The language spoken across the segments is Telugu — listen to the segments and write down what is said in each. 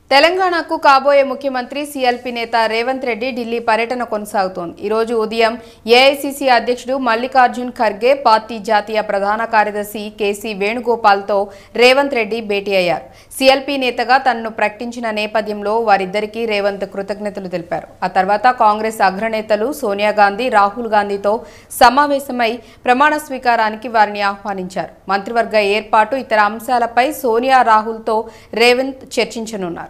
తెలంగాణకు కాబోయే ముఖ్యమంత్రి సీఎల్పీ నేత రేవంత్ రెడ్డి ఢిల్లీ పర్యటన కొనసాగుతోంది ఈ రోజు ఉదయం ఏఐసీసీ అధ్యక్షుడు మల్లికార్జున్ ఖర్గే పార్టీ జాతీయ ప్రధాన కార్యదర్శి కేసీ వేణుగోపాల్తో రేవంత్ రెడ్డి భేటీ అయ్యారు సీఎల్పీ నేతగా తనను ప్రకటించిన నేపథ్యంలో వారిద్దరికీ రేవంత్ కృతజ్ఞతలు తెలిపారు ఆ తర్వాత కాంగ్రెస్ అగ్రనేతలు సోనియా గాంధీ రాహుల్ గాంధీతో సమావేశమై ప్రమాణ స్వీకారానికి వారిని ఆహ్వానించారు మంత్రివర్గ ఏర్పాటు ఇతర అంశాలపై సోనియా రాహుల్తో రేవంత్ చర్చించనున్నారు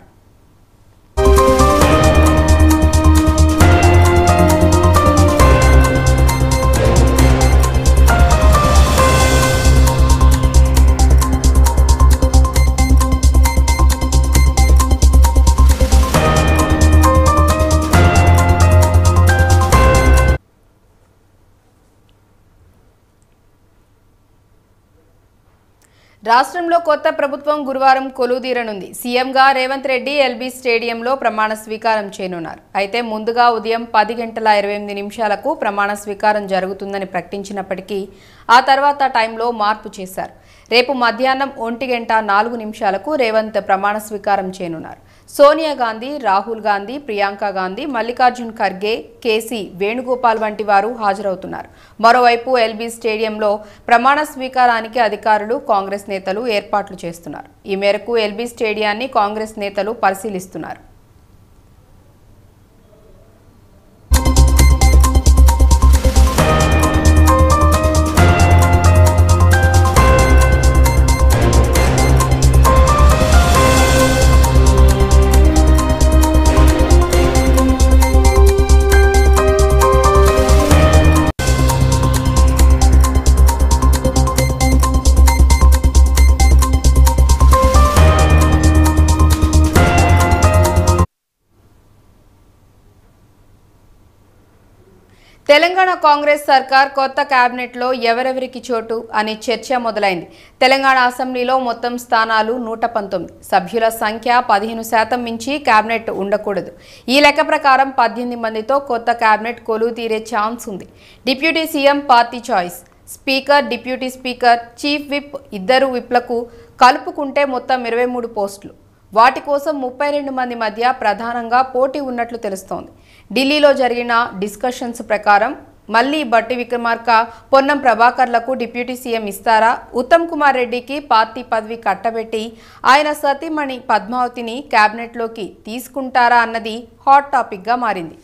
రాష్ట్రంలో కొత్త ప్రభుత్వం గురువారం కొలువుదీరనుంది సీఎంగా రేవంత్ రెడ్డి ఎల్బీ స్టేడియంలో ప్రమాణ స్వీకారం చేయనున్నారు అయితే ముందుగా ఉదయం పది గంటల ఇరవై ఎనిమిది నిమిషాలకు ప్రమాణ స్వీకారం జరుగుతుందని ప్రకటించినప్పటికీ ఆ తర్వాత టైంలో మార్పు చేశారు రేపు మధ్యాహ్నం ఒంటి గంట నాలుగు నిమిషాలకు రేవంత్ ప్రమాణ స్వీకారం చేయనున్నారు సోనియా గాంధీ రాహుల్ గాంధీ ప్రియాంక గాంధీ మల్లికార్జున్ ఖర్గే కేసీ వేణుగోపాల్ వంటి వారు హాజరవుతున్నారు మరోవైపు ఎల్బీ స్టేడియంలో ప్రమాణ స్వీకారానికి అధికారులు కాంగ్రెస్ నేతలు ఏర్పాట్లు చేస్తున్నారు ఈ మేరకు ఎల్బీ స్టేడియాన్ని కాంగ్రెస్ నేతలు పరిశీలిస్తున్నారు తెలంగాణ కాంగ్రెస్ సర్కార్ కొత్త కేబినెట్లో ఎవరెవరికి చోటు అనే చర్చ మొదలైంది తెలంగాణ అసెంబ్లీలో మొత్తం స్థానాలు నూట పంతొమ్మిది సభ్యుల సంఖ్య పదిహేను శాతం మించి కేబినెట్ ఉండకూడదు ఈ లెక్క ప్రకారం పద్దెనిమిది మందితో కొత్త కేబినెట్ కొలువు తీరే ఛాన్స్ ఉంది deputy CM party choice speaker deputy speaker chief whip ఇద్దరు విప్లకు కలుపుకుంటే మొత్తం ఇరవై మూడు పోస్టులు వాటి కోసం ముప్పై రెండు మంది మధ్య ప్రధానంగా పోటీ ఉన్నట్లు తెలుస్తోంది ఢిల్లీలో జరిగిన డిస్కషన్స్ ప్రకారం మళ్ళీ బట్టి విక్రమార్క పొన్నం ప్రభాకర్లకు డిప్యూటీ సీఎం ఇస్తారా ఉత్తమ్ కుమార్ రెడ్డికి పార్టీ పదవి కట్టబెట్టి ఆయన సతీమణి పద్మావతిని కేబినెట్లోకి తీసుకుంటారా అన్నది హాట్ టాపిక్గా మారింది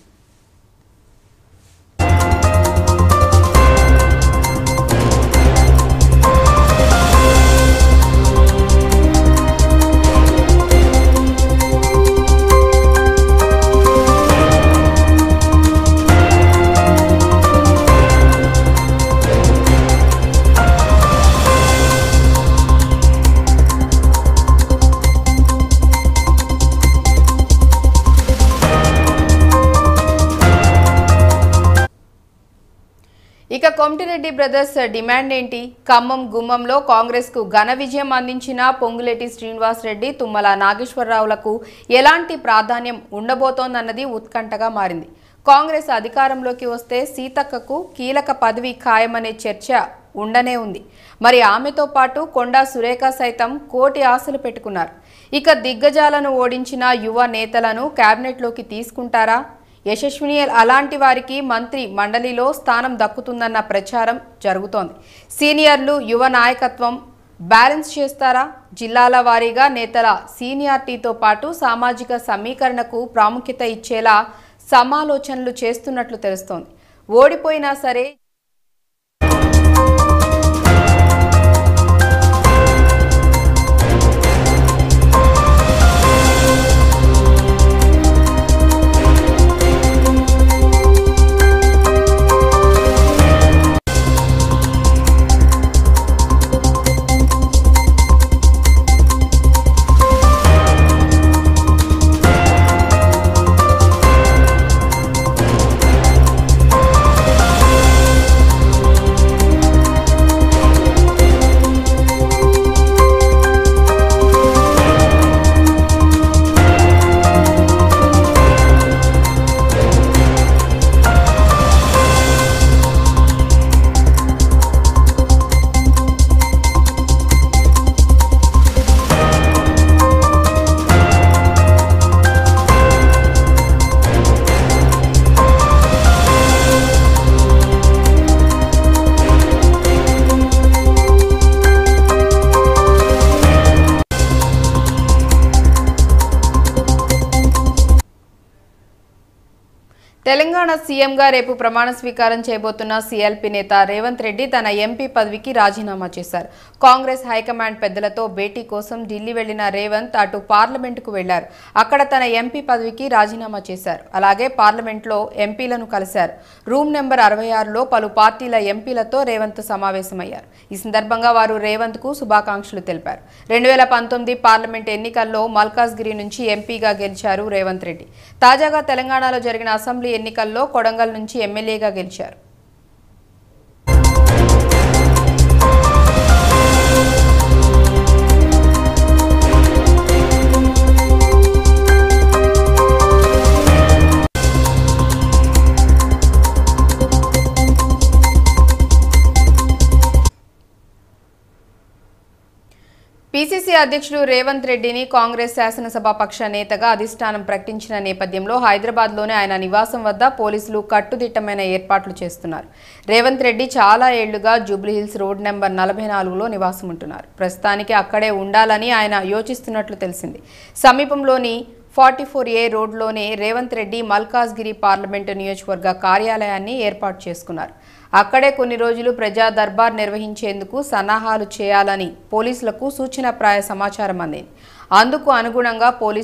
ఇక కోమటిరెడ్డి బ్రదర్స్ డిమాండ్ ఏంటి ఖమ్మం గుమ్మంలో కాంగ్రెస్ కు ఘన విజయం అందించిన పొంగులేటి శ్రీనివాస్ రెడ్డి తుమ్మల నాగేశ్వరరావులకు ఎలాంటి ప్రాధాన్యం ఉండబోతోందన్నది ఉత్కంఠగా మారింది కాంగ్రెస్ అధికారంలోకి వస్తే సీతక్కకు కీలక పదవి ఖాయమనే చర్చ ఉండనే ఉంది మరి ఆమెతో పాటు కొండా సురేఖ సైతం కోటి ఆశలు పెట్టుకున్నారు ఇక దిగ్గజాలను ఓడించిన యువ నేతలను కేబినెట్లోకి తీసుకుంటారా యశస్విని అలాంటి వారికి మంత్రి మండలిలో స్థానం దక్కుతుందన్న ప్రచారం జరుగుతోంది సీనియర్లు యువ నాయకత్వం బ్యాలెన్స్ చేస్తారా జిల్లాల వారీగా నేతల సీనియారిటీతో పాటు సామాజిక సమీకరణకు ప్రాముఖ్యత ఇచ్చేలా సమాలోచనలు చేస్తున్నట్లు తెలుస్తోంది ఓడిపోయినా సరే తెలంగాణ సీఎంగా రేపు ప్రమాణ స్వీకారం చేయబోతున్న సీఎల్పీ నేత రేవంత్ రెడ్డి తన ఎంపీ పదవికి రాజీనామా చేశారు కాంగ్రెస్ హైకమాండ్ పెద్దలతో భేటీ కోసం ఢిల్లీ వెళ్లిన రేవంత్ అటు పార్లమెంటుకు వెళ్లారు అక్కడ తన ఎంపీ పదవికి రాజీనామా చేశారు అలాగే పార్లమెంట్లో ఎంపీలను కలిశారు రూమ్ నెంబర్ అరవై ఆరులో పలు పార్టీల ఎంపీలతో రేవంత్ సమావేశమయ్యారు ఈ సందర్భంగా వారు రేవంత్ కు శుభాకాంక్షలు తెలిపారు రెండు వేల పంతొమ్మిది పార్లమెంట్ ఎన్నికల్లో మల్కాజ్గిరి నుంచి ఎంపీగా గెలిచారు రేవంత్ రెడ్డి తాజాగా తెలంగాణలో జరిగిన అసెంబ్లీ ఎన్నికల్లో కొడంగల్ నుంచి ఎమ్మెల్యేగా గెలిచారు పీసీసీ అధ్యక్షుడు రేవంత్ రెడ్డిని కాంగ్రెస్ శాసనసభాపక్ష నేతగా అధిష్టానం ప్రకటించిన నేపథ్యంలో హైదరాబాద్లోని ఆయన నివాసం వద్ద పోలీసులు కట్టుదిట్టమైన ఏర్పాట్లు చేస్తున్నారు రేవంత్ రెడ్డి చాలా ఏళ్లుగా జూబ్లీహిల్స్ రోడ్ నెంబర్ నలభై నాలుగులో నివాసం ఉంటున్నారు ప్రస్తుతానికి అక్కడే ఉండాలని ఆయన యోచిస్తున్నట్లు తెలిసింది సమీపంలోని ఫార్టీ ఫోర్ ఏ రోడ్లోనే రేవంత్ రెడ్డి మల్కాజ్గిరి పార్లమెంటు నియోజకవర్గ కార్యాలయాన్ని ఏర్పాటు చేసుకున్నారు అక్కడే కొన్ని రోజులు ప్రజా దర్బార్ నిర్వహించేందుకు సన్నాహాలు చేయాలని పోలీసులకు సూచనప్రాయ సమాచారం అందింది అందుకు అనుగుణంగా పోలీసులు